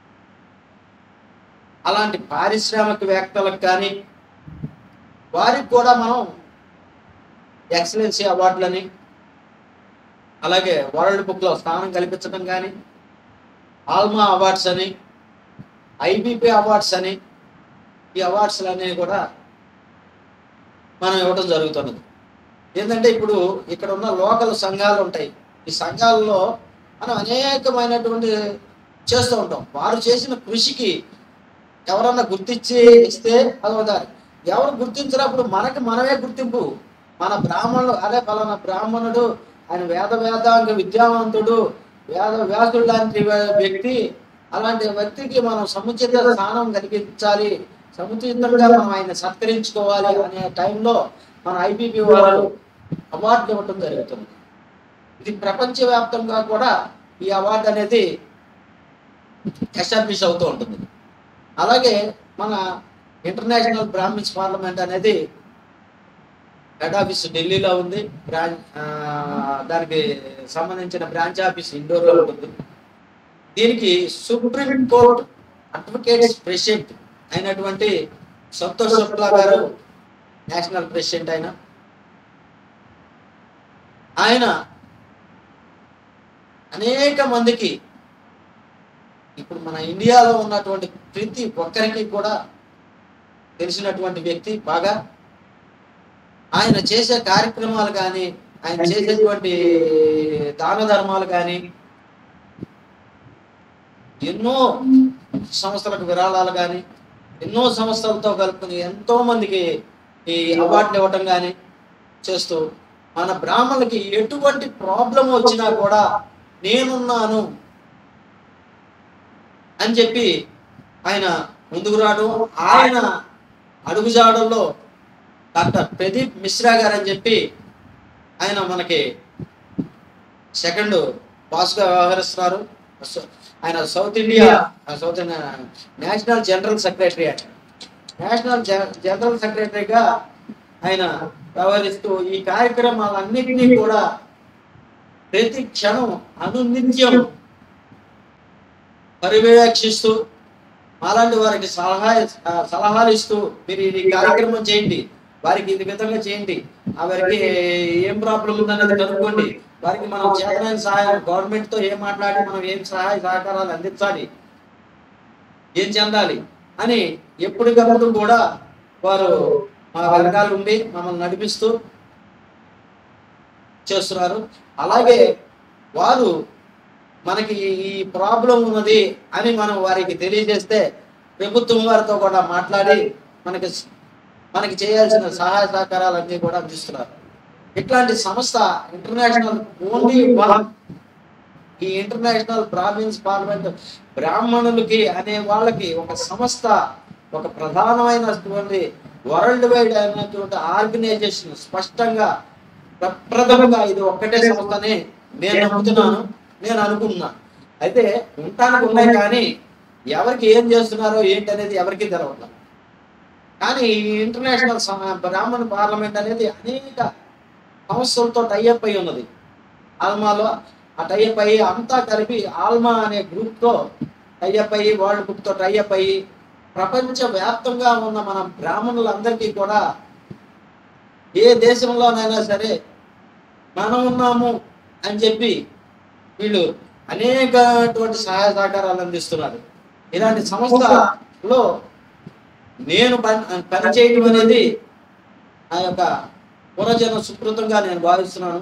అలాంటి పారిశ్రామికవేత్తలకు కానీ వారికి కూడా మనం ఎక్సలెన్సీ అవార్డులని అలాగే వరల్డ్ బుక్లో స్థానం కల్పించడం కానీ ఆల్మా అవార్డ్స్ అని ఐబీపీ అవార్డ్స్ అని ఈ అవార్డ్స్ అనేవి కూడా మనం ఇవ్వడం జరుగుతున్నది ఏంటంటే ఇప్పుడు ఇక్కడ ఉన్న లోకల్ సంఘాలు ఉంటాయి ఈ సంఘాలలో మనం అనేకమైనటువంటి చేస్తూ ఉంటాం వారు చేసిన కృషికి ఎవరన్నా గుర్తించి ఇస్తే అదవుతారు ఎవరు గుర్తించినప్పుడు మనకి మనమే గుర్తింపు మన బ్రాహ్మణుడు అదే ఫలానా బ్రాహ్మణుడు ఆయన వేద వేదాంగ విద్యావంతుడు వేద వ్యాసుడు లాంటి వ్యక్తి అలాంటి వ్యక్తికి మనం సముచిత స్థానం కలిగించాలి సముచితంగా మనం ఆయన సత్కరించుకోవాలి అనే టైంలో మన ఐబీపీ వారు అవార్డు ఇవ్వటం జరుగుతుంది ఇది ప్రపంచవ్యాప్తంగా కూడా ఈ అవార్డు అనేది ఎస్టాబ్లిష్ అవుతూ ఉంటుంది అలాగే మన ఇంటర్నేషనల్ బ్రాహ్మిన్స్ పార్లమెంట్ అనేది హెడ్ ఆఫీస్ ఢిల్లీలో ఉంది బ్రాంచ్ దానికి సంబంధించిన బ్రాంచ్ ఆఫీస్ ఇండోర్లో ఉంటుంది దీనికి సుప్రీం కోర్ట్ అడ్వకేట్స్ ప్రెసిడెంట్ అయినటువంటి సంతోష్ శుక్లా గారు నేషనల్ ప్రెసిడెంట్ ఆయన ఆయన అనేక మందికి ఇప్పుడు మన ఇండియాలో ఉన్నటువంటి ప్రతి ఒక్కరికి కూడా తెలిసినటువంటి వ్యక్తి బాగా ఆయన చేసే కార్యక్రమాలు కానీ ఆయన చేసేటువంటి దాన ధర్మాలు కానీ ఎన్నో సంస్థలకు విరాళాలు కానీ ఎన్నో సంస్థలతో కలుపుకుని ఎంతో మందికి ఈ అవార్డులు ఇవ్వటం కానీ చేస్తూ మన బ్రాహ్మణులకి ఎటువంటి ప్రాబ్లం వచ్చినా కూడా నేనున్నాను అని చెప్పి ఆయన ముందుకు రావడం ఆయన అడుగుజాడల్లో డాక్టర్ ప్రదీప్ మిశ్రా గారు అని చెప్పి ఆయన మనకి సెకండ్ బాస్గా వ్యవహరిస్తున్నారు స- ఆయన south India south India national general secretary ఆయన నేషనల్ జ- జనరల్ సెక్రటరీగా ఆయన వ్యవహరిస్తూ ఈ కార్యక్రమాలన్నింటినీ కూడా ప్రతి క్షణం అనునిత్యం పర్యవేక్షిస్తూ అలాంటి వారికి సలహా సలహాలు ఇస్తూ మీరు ఈ కార్యక్రమం చేయండి వారికి ఇది విధంగా చేయండి ఆ వారికి ఏం ప్రాబ్లం ఉందన్నది కనుక్కోండి వారికి మనం చేతనైన సహాయం గవర్నమెంట్ తో ఏం మాట్లాడి మనం ఏం సహాయ సహకారాలు అందించాలి ఏం చెందాలి అని ఎప్పటికప్పుడు కూడా వారు మా వర్గాలు ఉండి మమ్మల్ని నడిపిస్తూ చేస్తున్నారు అలాగే వారు మనకి ఈ ప్రాబ్లం ఉన్నది అని మనం వారికి తెలియజేస్తే ప్రభుత్వం వారితో కూడా మాట్లాడి మనకి మనకి చేయాల్సిన సహాయ సహకారాలన్నీ కూడా అందిస్తున్నారు ఇట్లాంటి సంస్థ ఇంటర్నేషనల్ ఓన్లీ వన్ ఈ ఇంటర్నేషనల్ బ్రాహ్మిన్స్ పార్లమెంట్ బ్రాహ్మణులకి అనే వాళ్ళకి ఒక సంస్థ ఒక ప్రధానమైనటువంటి వరల్డ్ వైడ్ అయినటువంటి ఆర్గనైజేషన్ స్పష్టంగా ప్రప్రథమంగా ఇది ఒక్కటే సంస్థనే నేను నమ్ముతున్నాను నేను అనుకుంటున్నాను అయితే ఉండటానికి ఉన్నాయి కానీ ఎవరికి ఏం చేస్తున్నారో ఏంటి అనేది ఎవరికి తెలవట్లేదు కానీ ఈ ఇంటర్నేషనల్ సమ- బ్రాహ్మణ పార్లమెంట్ అనేది అనేక సంస్థలతో టైఅప్ అయి ఉన్నది ఆల్మాలో ఆ టైఅప్ అయ్యి అంతా కలిపి ఆల్మా అనే గ్రూప్తో టైఅప్ అయ్యి వరల్డ్ బుక్తో టైఅప్ అయ్యి ప్రపంచ వ్యాప్తంగా ఉన్న మన బ్రాహ్మణులందరికీ కూడా ఏ దేశంలోనైనా సరే మనం ఉన్నాము అని చెప్పి వీళ్ళు అనేకటువంటి సహాయ సహకారాలు అందిస్తున్నారు ఇలాంటి సంస్థలో నేను పని పని చేయడం అనేది నా యొక్క పురజన సుకృతంగా నేను భావిస్తున్నాను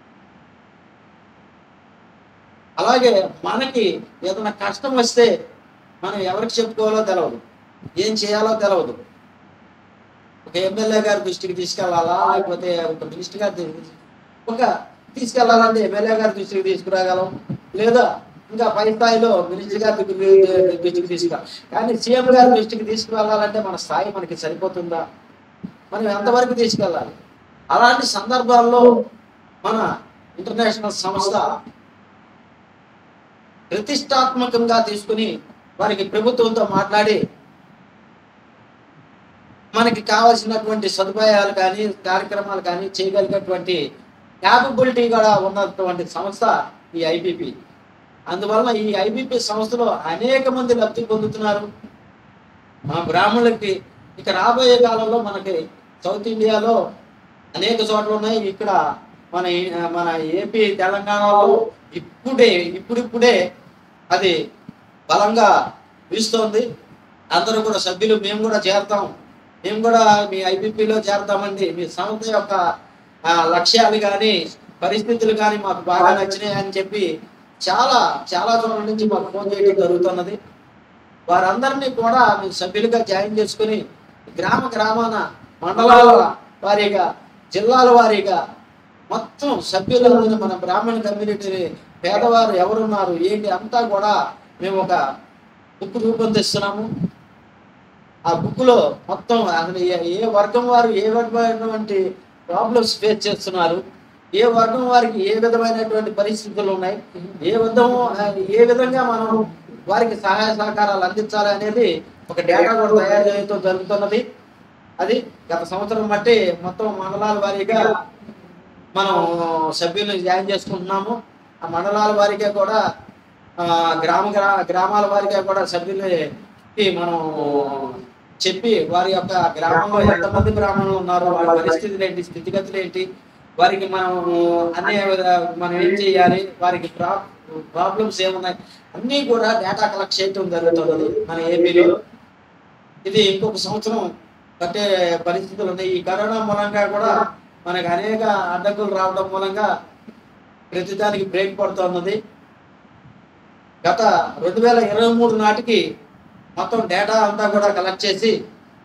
అలాగే మనకి ఏదైనా కష్టం వస్తే మనం ఎవరికి చెప్పుకోవాలో తెలవదు ఏం చేయాలో తెలవదు ఒక ఎమ్మెల్యే గారి దృష్టికి తీసుకెళ్లాలా లేకపోతే ఒక మినిస్టర్ గారి దృష్టికి ఒక తీసుకెళ్లాలంటే ఎమ్మెల్యే గారి దృష్టికి తీసుకురాగలం లేదా ఇంకా పై స్థాయిలో మినిస్టర్ గారి దగ్గర- దృష్టికి తీసుకురా కానీ సీఎం గారి దృష్టికి తీసుకువెళ్ళాలంటే మన స్థాయి మనకి సరిపోతుందా మనం ఎంతవరకు తీసుకెళ్ళాలి అలాంటి సందర్భాల్లో మన ఇంటర్నేషనల్ సంస్థ ప్రతిష్టాత్మకంగా తీసుకుని వారికి ప్రభుత్వంతో మాట్లాడి మనకి కావాల్సినటువంటి సదుపాయాలు కానీ కార్యక్రమాలు కానీ చేయగలిగేటువంటి క్యాపబిలిటీ కూడా ఉన్నటువంటి సంస్థ ఈ ఐబిపి అందువలన ఈ ఐబిపి సంస్థలో అనేక మంది లబ్ధి పొందుతున్నారు మా బ్రాహ్మణులకి ఇక రాబోయే కాలంలో మనకి సౌత్ ఇండియాలో అనేక చోట్ల ఉన్నాయి ఇక్కడ మన ఈ- మన ఏపీ తెలంగాణలో ఇప్పుడే ఇప్పుడిప్పుడే అది బలంగా వీస్తోంది అందరూ కూడా సభ్యులు మేము కూడా చేరతాం మేము కూడా మీ ఐబీపీలో చేరతామండి మీ సంస్థ యొక్క ఆ, లక్ష్యాలు కానీ పరిస్థితులు కానీ మాకు బాగా నచ్చినాయి అని చెప్పి చాలా చాలా చోట్ల నుంచి మాకు ఫోన్ చేయడం జరుగుతున్నది వారందరినీ కూడా మీ సభ్యులుగా జాయిన్ చేసుకుని గ్రామ గ్రామాన మండలాల వారీగా జిల్లాల వారీగా మొత్తం సభ్యులందరినీ మన బ్రాహ్మణ కమ్యూనిటీని పేదవారు ఎవరున్నారు ఏంటి అంతా కూడా మేము ఒక బుక్ రూపొందిస్తున్నాము ఆ బుక్లో మొత్తం అసలు ఏ- ఏ వర్గం వారు ఏ విధమైనటువంటి ప్రాబ్లమ్స్ ఫేస్ చేస్తున్నారు ఏ వర్గం వారికి ఏ విధమైనటువంటి పరిస్థితులు ఉన్నాయి ఏ విధము ఆ, ఏ విధంగా మనం వారికి సహాయ సహకారాలు అందించాలి అనేది ఒక డేటా కూడా తయారు చేయడం జరుగుతున్నది అది గత సంవత్సరం బట్టి మొత్తం మండలాల వారీగా మనం సభ్యులను జాయిన్ చేసుకుంటున్నాము ఆ మండలాల వారిగా కూడా ఆ, గ్రామ గ్రా- గ్రామాల వారిగా కూడా సభ్యులకి మనం చెప్పి వారి యొక్క గ్రామంలో ఎంతమంది బ్రాహ్మణులు ఉన్నారు వారి పరిస్థితులు ఏంటి స్థితిగతులు ఏంటి వారికి మనం అన్ని విధ- మనం ఏం చేయాలి వారికి ప్రా ప్రాబ్లమ్స్ ఏమున్నాయి అన్నీ కూడా డేటా కలెక్ట్ చేయడం జరుగుతుంది మన ఏపీలో ఇది ఇంకొక సంవత్సరం కట్టే పరిస్థితులు ఉన్నాయి ఈ కరోనా మూలంగా కూడా మనకు అనేక అడ్డంకులు రావడం మూలంగా ప్రతిదానికి బ్రేక్ పడుతున్నది గత రెండు వేల ఇరవై మూడు నాటికి మొత్తం డేటా అంతా కూడా కలెక్ట్ చేసి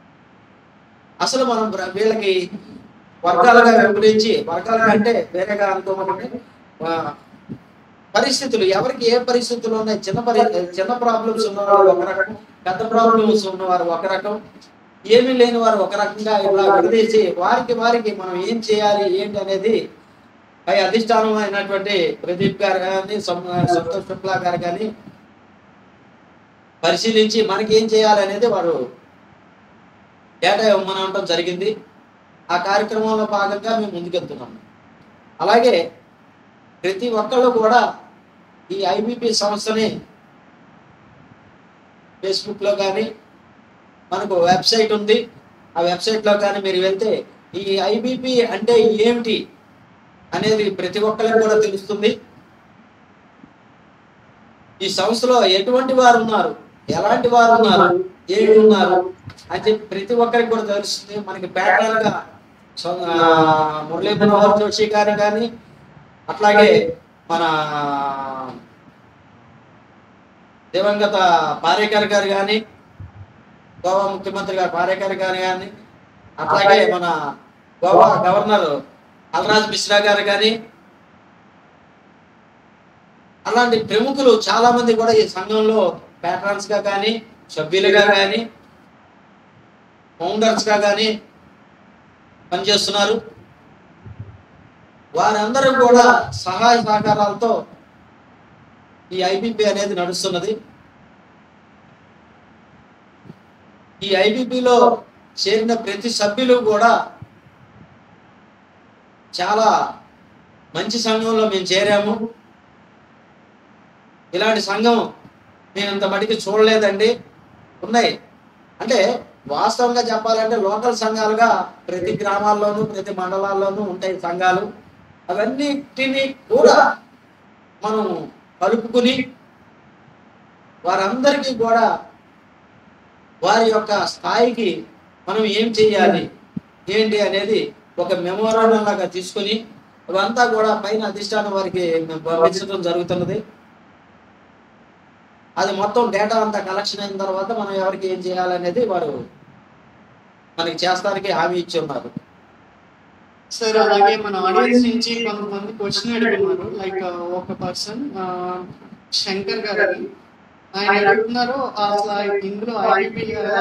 అసలు మనం బ్ర- వీళ్ళకి వర్గాలుగా విభజించి వర్గాలుగా అంటే వేరేగా అనుకోమంటే ఆ, పరిస్థితులు ఎవరికి ఏ పరిస్థితులు ఉన్నాయి చిన్న పరి చిన్న ప్రాబ్లమ్స్ ఉన్నవారు ఒక రకం పెద్ద ప్రాబ్లమ్స్ ఉన్నవారు ఒక రకం ఏమీ లేని వారు ఒక రకంగా ఇలా విడదీసి వారికి వారికి మనం ఏం చేయాలి ఏంటి అనేది పై అధిష్టానం అయినటువంటి ప్రదీప్ గారు కానీ సం- సంతోష్ శుక్లా గారు కానీ పరిశీలించి మనకి ఏం చేయాలి అనేది వారు డేటా ఇవ్వమని అనడం జరిగింది ఆ కార్యక్రమంలో భాగంగా మేము ముందుకెళ్తున్నాం అలాగే ప్రతి ఒక్కళ్ళు కూడా ఈ ఐబిపి సంస్థని ఫేస్బుక్లో కానీ మనకు వెబ్సైట్ ఉంది ఆ వెబ్సైట్లో కానీ మీరు వెళ్తే ఈ ఐబిపి అంటే ఏమిటి అనేది ప్రతి ఒక్కరికి కూడా తెలుస్తుంది ఈ సంస్థలో ఎటువంటి వారు ఉన్నారు ఎలాంటి వారు ఉన్నారు ఏమి ఉన్నారు అని చెప్పి ప్రతి ఒక్కరికి కూడా తెలుస్తుంది మనకి ప్యాటర్న్ గా సో- ఆ, మురళీ మనోహర్ జోషి గారు కానీ అట్లాగే మన దివంగత పారేకర్ గారు కానీ గోవా ముఖ్యమంత్రి గారు పారేకర్ గారు కానీ అట్లాగే మన గోవా గవర్నర్ అల్రాజ్ మిశ్రా గారు కానీ అలాంటి ప్రముఖులు చాలా మంది కూడా ఈ సంఘంలో ప్యాట్రన్స్ గా కానీ సభ్యులుగా కానీ ఫౌండర్స్ గా కానీ పనిచేస్తున్నారు వారందరూ కూడా సహాయ సహకారాలతో ఈ ఐబిపి అనేది నడుస్తున్నది ఈ ఐబిపిలో చేరిన ప్రతి సభ్యులు కూడా చాలా మంచి సంఘంలో మేము చేరాము ఇలాంటి సంఘం నేను ఇంత మటుకు చూడలేదండి ఉన్నాయి అంటే వాస్తవంగా చెప్పాలంటే లోకల్ సంఘాలుగా ప్రతి గ్రామాల్లోనూ ప్రతి మండలాల్లోనూ ఉంటాయి సంఘాలు అవన్నిటినీ కూడా మనం కలుపుకుని వారందరికీ కూడా వారి యొక్క స్థాయికి మనం ఏం చేయాలి ఏంటి అనేది ఒక మెమోరాండం లాగా తీసుకుని అవంతా కూడా పైన అధిష్టానం వారికి మేము పంపించడం జరుగుతున్నది అది మొత్తం డేటా అంతా కలెక్షన్ అయిన తర్వాత మనం ఎవరికి ఏం చేయాలనేది వారు మనకి చేస్తానికి హామీ ఇచ్చి ఉన్నారు సార్ అలాగే మన ఆడియన్స్ నుంచి కొంతమంది క్వశ్చన్ అడుగుతున్నారు లైక్ ఒక పర్సన్ శంకర్ గారు ఆయన అడుగుతున్నారు అసలు ఇందులో ఐపీ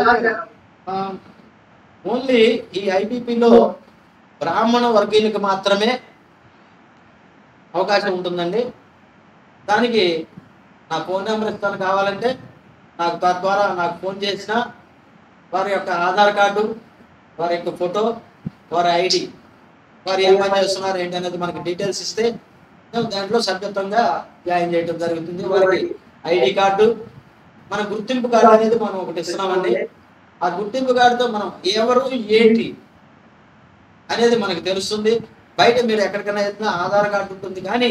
ఓన్లీ ఈ ఐబీపీలో బ్రాహ్మణ వర్గీయులకు మాత్రమే అవకాశం ఉంటుందండి దానికి నా ఫోన్ నెంబర్ ఇస్తాను కావాలంటే నాకు తద్వారా నాకు ఫోన్ చేసిన వారి యొక్క ఆధార్ కార్డు వారి యొక్క ఫోటో వారి ఐడి వారు ఏం పని చేస్తున్నారు ఏంటి అనేది మనకి డీటెయిల్స్ ఇస్తే మేము దాంట్లో సభ్యత్వంగా జాయిన్ చేయడం జరుగుతుంది వారికి ఐడి కార్డు మన గుర్తింపు కార్డు అనేది మనం ఒకటి ఇస్తున్నామండి ఆ గుర్తింపు కార్డుతో మనం ఎవరు ఏంటి అనేది మనకు తెలుస్తుంది బయట మీరు ఎక్కడికైనా వెళ్తున్నా ఆధార్ కార్డు ఉంటుంది కానీ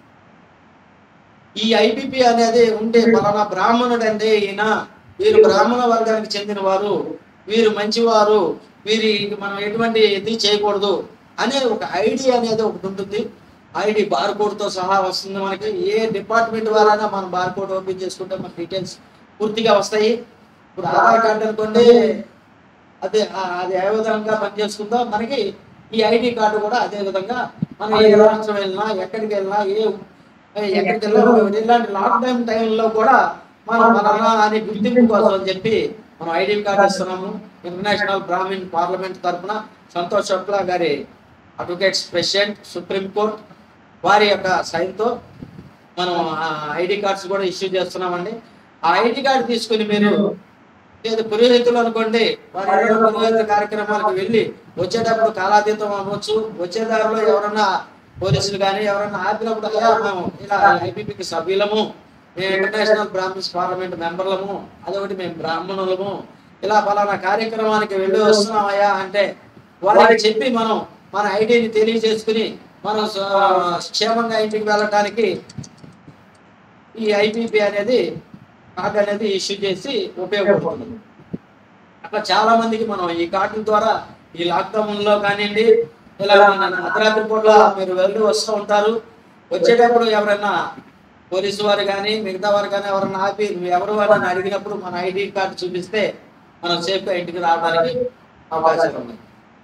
ఈ ఐబిపి అనేది ఉంటే పలానా బ్రాహ్మణుడు అంటే ఈయన వీరు బ్రాహ్మణ వర్గానికి చెందిన వారు వీరు మంచివారు వీరి మనం ఎటువంటి ఇది చేయకూడదు అనే ఒక ఐడి అనేది ఒకటి ఉంటుంది ఐడి బార్ తో సహా వస్తుంది మనకి ఏ డిపార్ట్మెంట్ వారైనా మనం బార్ కోడ్ ఓపెన్ చేసుకుంటే మన డీటెయిల్స్ పూర్తిగా వస్తాయి ఇప్పుడు ఆధార్ కార్డు అనుకోండి అదే ఆ- అది ఏ విధంగా పనిచేస్తుందో మనకి ఈ ఐడి కార్డు కూడా అదే విధంగా మనం ఏ రాష్ట్రం వెళ్ళినా ఎక్కడికి వెళ్ళినా ఏ ఎక్కడికి వెళ్ళినా ఇలాంటి లాక్డౌన్ టైంలో కూడా మనం మన అని గుర్తింపు కోసం అని చెప్పి మనం ఐడి కార్డు ఇస్తున్నాము ఇంటర్నేషనల్ బ్రాహ్మిన్ పార్లమెంట్ తరఫున సంతోష్ శుక్లా గారి అడ్వకేట్స్ ప్రెసిడెంట్ సుప్రీం కోర్ట్ వారి యొక్క సైన్తో మనం ఐడి కార్డ్స్ కూడా ఇష్యూ చేస్తున్నామండి ఆ ఐడి కార్డు తీసుకుని మీరు లేదు పురోహితులు అనుకోండి వారి ఏదో పురోహిత కార్యక్రమాలకు వెళ్ళి వచ్చేటప్పుడు కాలాతీతం అవ్వచ్చు వచ్చే దారిలో ఎవరన్నా పోలీసులు కానీ ఎవరన్నా ఆపినప్పుడు అయ్యా మేము ఇలా ఐపీపీకి సభ్యులము మేము ఇంటర్నేషనల్ బ్రాహ్మిన్స్ పార్లమెంట్ మెంబర్లము అదొకటి మేము బ్రాహ్మణులము ఇలా పలానా కార్యక్రమానికి వెళ్ళి వస్తున్నామయ్యా అంటే వాళ్ళకి చెప్పి మనం మన ఐడిని తెలియజేసుకుని మనం స- క్షేమంగా ఇంటికి వెళ్ళటానికి ఈ ఐపీపీ అనేది కార్డు అనేది ఇష్యూ చేసి ఉపయోగపడుతుంది అట్లా చాలా మందికి మనం ఈ కార్డు ద్వారా ఈ లాక్డౌన్ లో కానివ్వండి ఇలా మన అర్ధరాత్రి పూట్ల మీరు వెళ్ళి వస్తూ ఉంటారు వచ్చేటప్పుడు ఎవరైనా పోలీసు వారు కానీ మిగతా వారు కానీ ఎవరైనా ఆపి నువ్వు ఎవరు వాళ్ళని అడిగినప్పుడు మన ఐడి కార్డు చూపిస్తే మనం సేఫ్ గా ఇంటికి రావడానికి అవకాశాలు ఉన్నాయి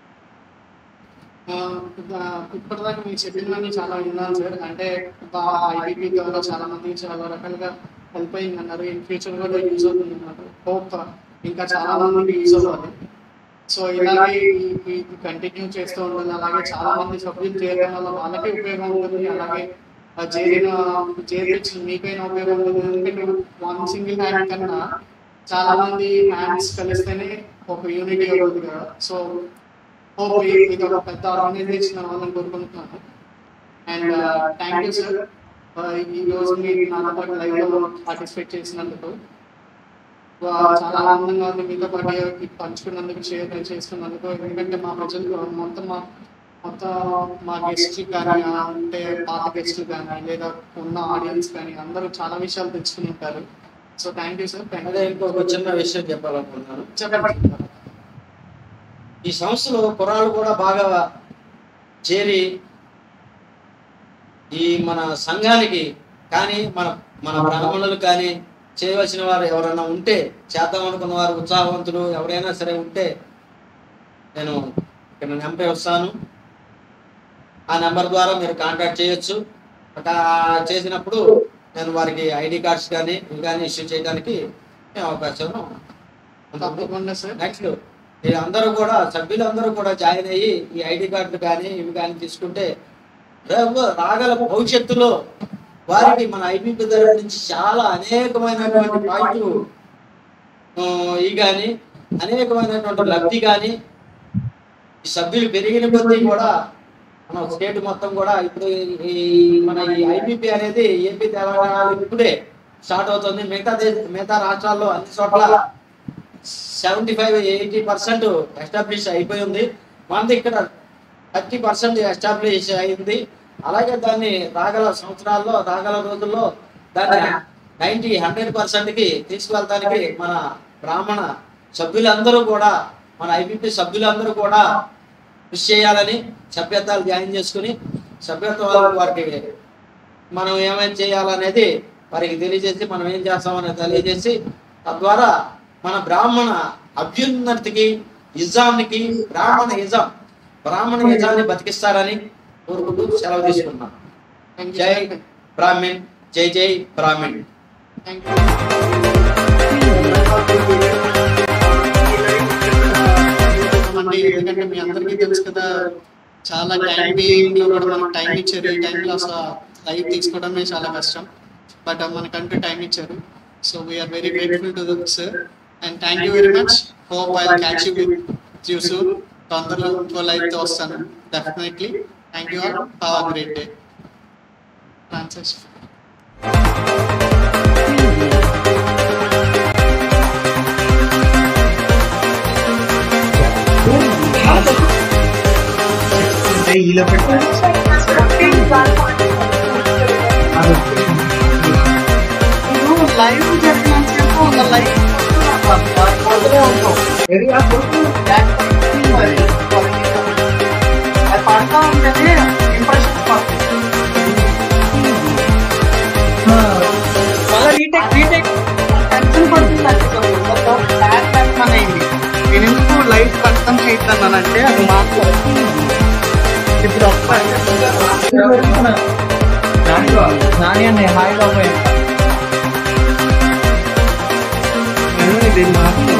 ఆ, ఆ, ఇప్పటిదాకా మీరు చెప్పినవన్నీ చాలా విన్నాను సార్ అంటే ఐపీపీ ద్వారా చాలా మంది చాలా రకాలుగా హెల్ప్ అయింది అన్నారు ఇన్ ఫ్యూచర్ కూడా యూజ్ అవుతుంది అన్నారు హోప్ ఇంకా చాలా మందికి యూజ్ అవ్వాలి సో ఇలాగే కంటిన్యూ చేస్తూ ఉంటుంది అలాగే చాలా మంది సభ్యులు చేరడం వల్ల వాళ్ళకి ఉపయోగం ఉంటుంది అలాగే ఆ చేరిన చేర్పించిన మీకైనా ఉపయోగం ఉంటుంది ఎందుకంటే వన్ సింగిల్ హ్యాండ్ కన్నా చాలా మంది హ్యాండ్స్ కలిస్తేనే ఒక యూనిటీ అవుతుంది కదా సో హోప్ ఇది ఒక పెద్ద ఆర్గనైజేషన్ అవ్వాలని కోరుకుంటున్నాను అండ్ థ్యాంక్ యూ సార్ ఈ రోజు మీరు నాతో పాటు లైవ్ లో పార్టిసిపేట్ చేసినందుకు ఆ, చాలా ఆనందంగా ఉంది మీతో పాటు ఇది పంచుకున్నందుకు షేర్ చేసుకున్నందుకు ఎందుకంటే మా ప్రజలు మొత్తం మా మొత్తం మా గెస్ట్లు కానీ అంటే పాత గెస్ట్లు కానీ లేదా ఉన్న ఆడియన్స్ కానీ అందరూ చాలా విషయాలు తెలుసుకుని ఉంటారు so thank you sir thank అదే యూ ఇంకొక చిన్న విషయం చెప్పాలనుకుంటున్నాను చెప్పండి ఈ సంస్థలో కుర్రాళ్ళు కూడా బాగా చేరి ఈ మన సంఘానికి కానీ మన మన బ్రాహ్మణులు కానీ చేయవలసిన వారు ఎవరైనా ఉంటే చేద్దాం అనుకున్న వారు ఉత్సాహవంతులు ఎవరైనా సరే ఉంటే నేను ఇక్కడ నెంబర్ వస్తాను ఆ నెంబర్ ద్వారా మీరు కాంటాక్ట్ చేయొచ్చు అట్లా చేసినప్పుడు నేను వారికి ఐడి కార్డ్స్ కానీ ఇవి కానీ ఇష్యూ చేయడానికి నేను అవకాశం ఉంటుంది తప్పకుండా సార్ నెక్స్ట్ ఈ అందరూ కూడా సభ్యులందరూ కూడా జాయిన్ అయ్యి ఈ ఐడి కార్డులు కానీ ఇవి కానీ తీసుకుంటే రేపు రాగల భవిష్యత్తులో వారికి మన ఐపీపీ తరఫు నుంచి చాలా అనేకమైనటువంటి పాయింట్లు ఆ, ఈ కానీ అనేకమైనటువంటి లబ్ధి కానీ ఈ సభ్యులు పెరిగిన కొద్దీ కూడా మన స్టేట్ మొత్తం కూడా ఇప్పుడు ఈ మన ఈ ఐపీపీ అనేది ఏపీ తెలంగాణలో ఇప్పుడే స్టార్ట్ అవుతుంది మిగతా దే- మిగతా రాష్ట్రాల్లో అన్ని చోట్ల seventy five eighty percent establish అయిపోయి ఉంది మనది ఇక్కడ థర్టీ పర్సెంట్ ఎస్టాబ్లిష్ అయింది అలాగే దాన్ని రాగల సంవత్సరాల్లో రాగల రోజుల్లో దాన్ని నైంటీ హండ్రెడ్ పర్సెంట్కి తీసుకువెళ్ళడానికి మన బ్రాహ్మణ సభ్యులందరూ కూడా మన ఐపీపీ సభ్యులందరూ కూడా కృషి చేయాలని సభ్యత్వాలు జాయిన్ చేసుకుని సభ్యత్వాలు వారికి మనం ఏమేం చేయాలనేది వారికి తెలియజేసి మనం ఏం చేస్తామని తెలియజేసి తద్వారా మన బ్రాహ్మణ అభ్యున్నతికి ఇజానికి బ్రాహ్మణ ఇజం బ్రాహ్మణ ఇజాన్ని బతికిస్తారని కోరుకుంటూ సెలవు తీసుకున్నాం థ్యాంక్ జై యూ బ్రాహ్మణ్ జై జై బ్రాహ్మణ్ థ్యాంక్ యూ అండి ఎందుకంటే మీ అందరికీ తెలుసు కదా చాలా టైం బీయింగ్ లో కూడా మనకు టైం ఇచ్చారు ఈ టైంలో అసలు లైవ్ తీసుకోవడమే చాలా కష్టం బట్ మనకంటూ టైం ఇచ్చారు so we are very grateful to sir and thank you very much hope I catch you with you soon తొందరలో ఇంకో లైవ్ తో వస్తాను definitely thank you all have great day Francis ఇలా పెట్టాలి నువ్వు లైవ్ జరిగినంతసేపు ఒక లైవ్ పోతూనే ఉంటాం ఏరియా పోతూ బ్యాక్ మరి అది పడతా ఉంటేనే ఇంప్రెషన్ పడుతుంది మళ్ళీ రీటేక్ రీటేక్ టెన్షన్ పడుతుంది బ్యాక్ బ్యాక్ మన అయింది నేను ఎందుకు లైవ్ కష్టం చేస్తానంటే అది మాట్లాడు ఇప్పుడు ఒక్క నాని అన్న హాయిగా పోయాను ఇది మాట్లాడు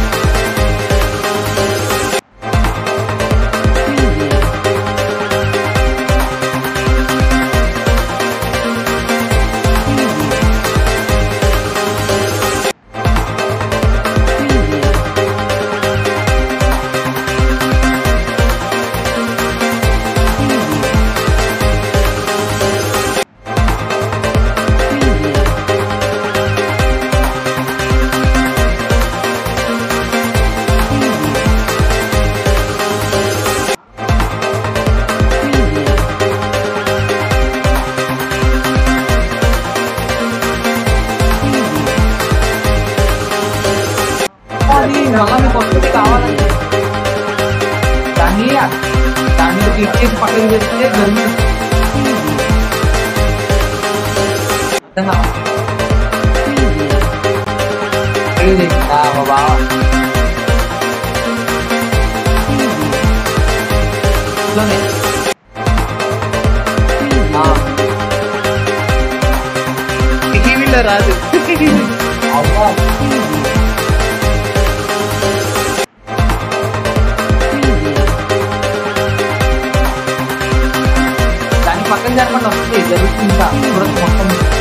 అది మళ్ళీ మీకు వస్తుంది కావాలంటే దాన్ని దాన్ని క్లిక్ చేసి పక్కన పెడితే జరుగుతుంది అర్థం కావాలి. ఇది, ఆ, మా బావ ఇట్లనే. ఆ, టీవీలో రాదు అవ్వా. దాని పక్కన జరగకుండా వస్తుంది జరుగుతుంది ఇంకా చూడొచ్చు మొత్తం